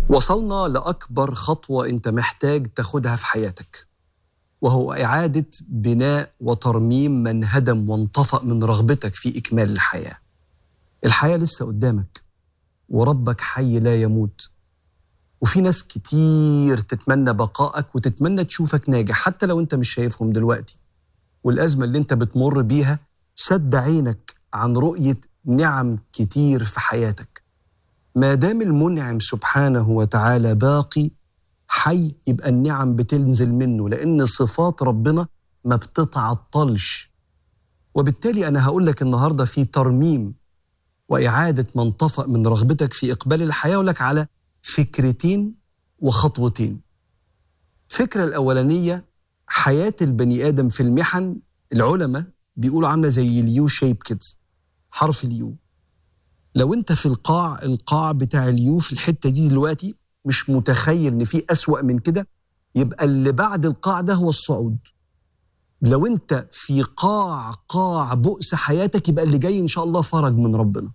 وصلنا لأكبر خطوة أنت محتاج تاخدها في حياتك وهو إعادة بناء وترميم من هدم وانطفأ من رغبتك في إكمال الحياة الحياة لسه قدامك وربك حي لا يموت وفي ناس كتير تتمنى بقائك وتتمنى تشوفك ناجح حتى لو انت مش شايفهم دلوقتي والأزمة اللي انت بتمر بيها سد عينك عن رؤية نعم كتير في حياتك ما دام المنعم سبحانه وتعالى باقي حي يبقى النعم بتنزل منه لأن صفات ربنا ما بتتعطلش وبالتالي أنا هقول لك النهاردة في ترميم وإعادة من طفأ من رغبتك في إقبال الحياة أقول لك على فكرتين وخطوتين الفكرة الأولانية حياة البني آدم في المحن العلماء بيقولوا عاملة زي اليو شيب كده حرف اليو لو انت في القاع القاع بتاع اليو في الحتة دي دلوقتي مش متخيل ان في أسوأ من كده يبقى اللي بعد القاع ده هو الصعود لو انت في قاع قاع بؤس حياتك يبقى اللي جاي ان شاء الله فرج من ربنا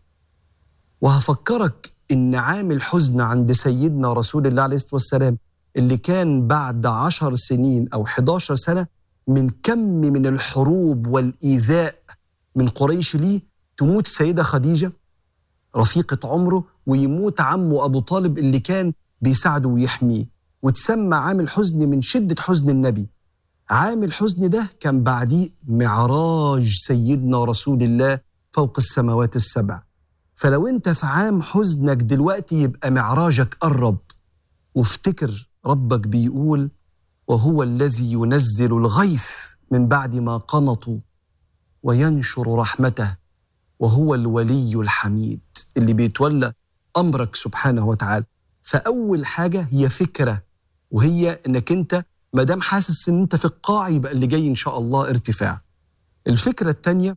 وهفكرك ان عامل حزن عند سيدنا رسول الله عليه الصلاه والسلام اللي كان بعد عشر سنين او 11 سنه من كم من الحروب والايذاء من قريش ليه تموت السيده خديجه رفيقه عمره ويموت عمه ابو طالب اللي كان بيساعده ويحميه وتسمى عامل حزن من شده حزن النبي عام الحزن ده كان بعديه معراج سيدنا رسول الله فوق السماوات السبع فلو انت في عام حزنك دلوقتي يبقى معراجك قرب وافتكر ربك بيقول وهو الذي ينزل الغيث من بعد ما قنطوا وينشر رحمته وهو الولي الحميد اللي بيتولى امرك سبحانه وتعالى فاول حاجه هي فكره وهي انك انت ما دام حاسس ان انت في القاع يبقى اللي جاي ان شاء الله ارتفاع الفكره الثانيه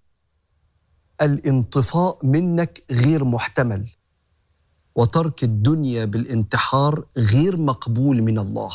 الانطفاء منك غير محتمل وترك الدنيا بالانتحار غير مقبول من الله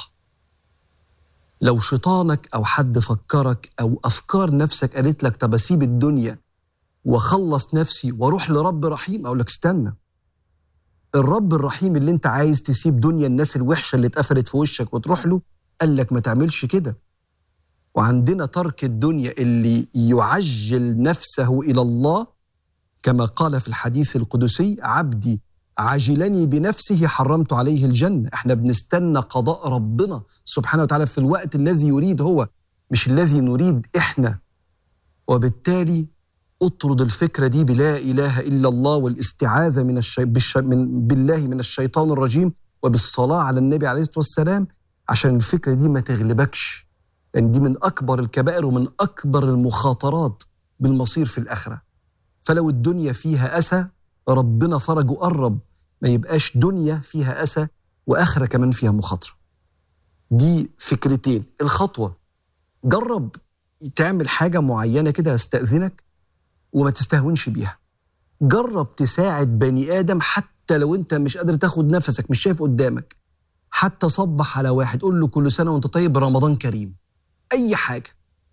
لو شيطانك او حد فكرك او افكار نفسك قالت لك طب اسيب الدنيا واخلص نفسي واروح لرب رحيم اقول لك استنى الرب الرحيم اللي انت عايز تسيب دنيا الناس الوحشه اللي اتقفلت في وشك وتروح له قال لك ما تعملش كده وعندنا ترك الدنيا اللي يعجل نفسه الى الله كما قال في الحديث القدسي عبدي عاجلني بنفسه حرمت عليه الجنه احنا بنستنى قضاء ربنا سبحانه وتعالى في الوقت الذي يريد هو مش الذي نريد احنا وبالتالي اطرد الفكره دي بلا اله الا الله والاستعاذه من, الشي... بالش... من بالله من الشيطان الرجيم وبالصلاه على النبي عليه الصلاه والسلام عشان الفكره دي ما تغلبكش لان دي من اكبر الكبائر ومن اكبر المخاطرات بالمصير في الاخره فلو الدنيا فيها اسى ربنا فرجه قرب ما يبقاش دنيا فيها اسى واخره كمان فيها مخاطره دي فكرتين الخطوه جرب تعمل حاجه معينه كده استاذنك وما تستهونش بيها جرب تساعد بني ادم حتى لو انت مش قادر تاخد نفسك مش شايف قدامك حتى صبح على واحد قول له كل سنه وانت طيب رمضان كريم اي حاجه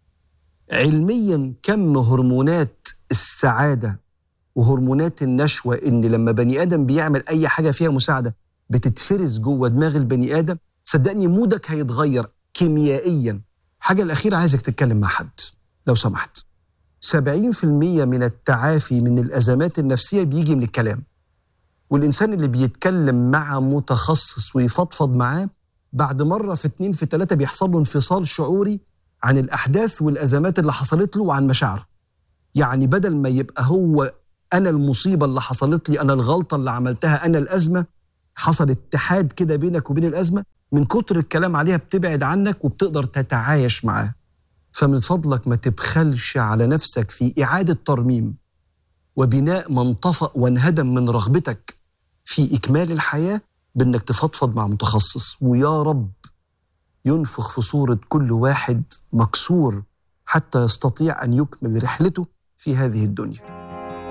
علميا كم هرمونات السعاده وهرمونات النشوه ان لما بني ادم بيعمل اي حاجه فيها مساعده بتتفرز جوه دماغ البني ادم صدقني مودك هيتغير كيميائيا حاجه الاخيره عايزك تتكلم مع حد لو سمحت 70% من التعافي من الازمات النفسيه بيجي من الكلام والإنسان اللي بيتكلم مع متخصص ويفضفض معاه بعد مرة في اتنين في تلاتة بيحصل له انفصال شعوري عن الأحداث والأزمات اللي حصلت له وعن مشاعره يعني بدل ما يبقى هو أنا المصيبة اللي حصلت لي أنا الغلطة اللي عملتها أنا الأزمة حصل اتحاد كده بينك وبين الأزمة من كتر الكلام عليها بتبعد عنك وبتقدر تتعايش معاه فمن فضلك ما تبخلش على نفسك في إعادة ترميم وبناء ما انطفأ وانهدم من رغبتك في إكمال الحياة بأنك تفضفض مع متخصص ويا رب ينفخ في صورة كل واحد مكسور حتى يستطيع أن يكمل رحلته في هذه الدنيا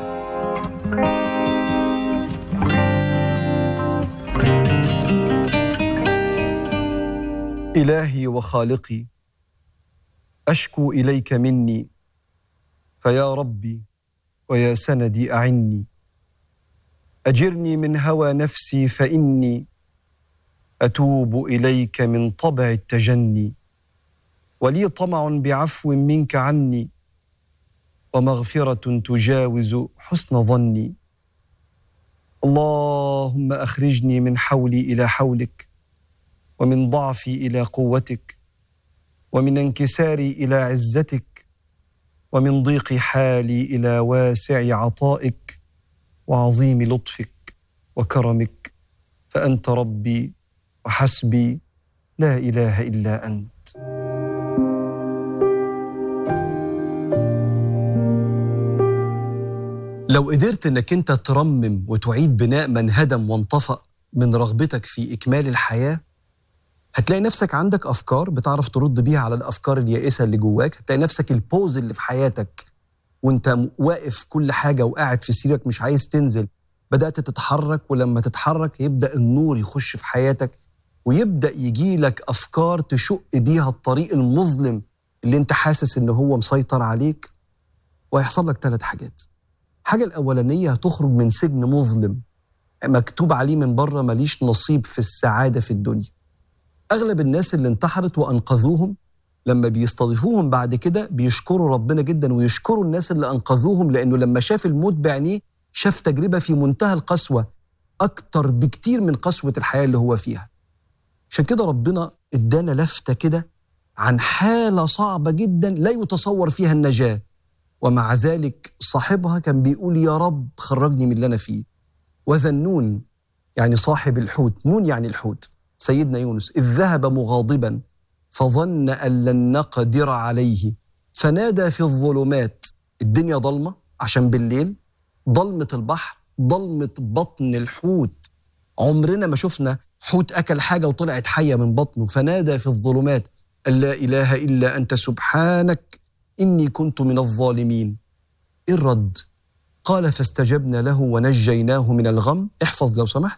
إلهي وخالقي أشكو إليك مني فيا ربي ويا سندي أعني أجرني من هوى نفسي فإني اتوب اليك من طبع التجني ولي طمع بعفو منك عني ومغفره تجاوز حسن ظني اللهم اخرجني من حولي الى حولك ومن ضعفي الى قوتك ومن انكساري الى عزتك ومن ضيق حالي الى واسع عطائك وعظيم لطفك وكرمك فانت ربي وحسبي لا اله الا انت لو قدرت انك انت ترمم وتعيد بناء من هدم وانطفأ من رغبتك في اكمال الحياه هتلاقي نفسك عندك افكار بتعرف ترد بيها على الافكار اليائسه اللي جواك هتلاقي نفسك البوز اللي في حياتك وانت واقف كل حاجه وقاعد في سريرك مش عايز تنزل بدات تتحرك ولما تتحرك يبدا النور يخش في حياتك ويبدا يجي لك افكار تشق بيها الطريق المظلم اللي انت حاسس ان هو مسيطر عليك وهيحصل لك ثلاث حاجات الحاجه الاولانيه هتخرج من سجن مظلم مكتوب عليه من بره ماليش نصيب في السعاده في الدنيا اغلب الناس اللي انتحرت وانقذوهم لما بيستضيفوهم بعد كده بيشكروا ربنا جدا ويشكروا الناس اللي انقذوهم لانه لما شاف الموت بعينيه شاف تجربه في منتهى القسوه اكتر بكتير من قسوه الحياه اللي هو فيها عشان كده ربنا ادانا لفته كده عن حاله صعبه جدا لا يتصور فيها النجاه ومع ذلك صاحبها كان بيقول يا رب خرجني من اللي انا فيه وذنون يعني صاحب الحوت نون يعني الحوت سيدنا يونس إذ ذهب مغاضبا فظن أن لن نقدر عليه فنادى في الظلمات الدنيا ضلمة عشان بالليل ضلمة البحر ضلمة بطن الحوت عمرنا ما شفنا حوت أكل حاجة وطلعت حية من بطنه فنادى في الظلمات أن لا إله إلا أنت سبحانك إني كنت من الظالمين إيه الرد قال فاستجبنا له ونجيناه من الغم احفظ لو سمحت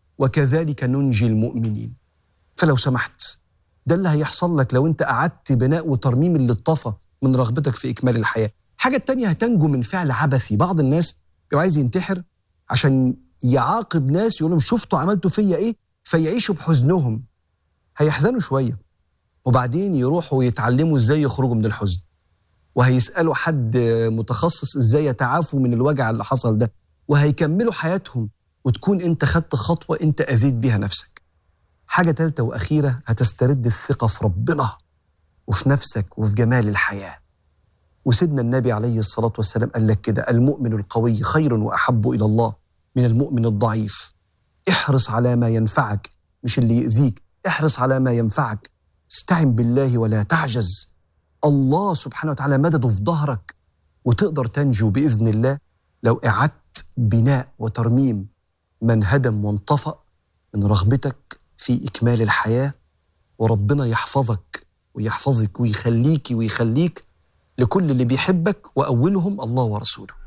وكذلك ننجي المؤمنين فلو سمحت ده اللي هيحصل لك لو انت قعدت بناء وترميم اللي اتطفى من رغبتك في اكمال الحياه الحاجه التانية هتنجو من فعل عبثي بعض الناس بيبقى عايز ينتحر عشان يعاقب ناس يقول لهم شفتوا عملتوا فيا ايه فيعيشوا بحزنهم هيحزنوا شويه وبعدين يروحوا يتعلموا ازاي يخرجوا من الحزن وهيسالوا حد متخصص ازاي يتعافوا من الوجع اللي حصل ده وهيكملوا حياتهم وتكون انت خدت خطوه انت اذيت بيها نفسك. حاجه ثالثه واخيره هتسترد الثقه في ربنا وفي نفسك وفي جمال الحياه. وسيدنا النبي عليه الصلاه والسلام قال لك كده المؤمن القوي خير واحب الى الله من المؤمن الضعيف. احرص على ما ينفعك مش اللي يؤذيك، احرص على ما ينفعك. استعن بالله ولا تعجز. الله سبحانه وتعالى مدده في ظهرك وتقدر تنجو باذن الله لو اعدت بناء وترميم من هدم وانطفأ من رغبتك في إكمال الحياة وربنا يحفظك ويحفظك ويخليك ويخليك لكل اللي بيحبك وأولهم الله ورسوله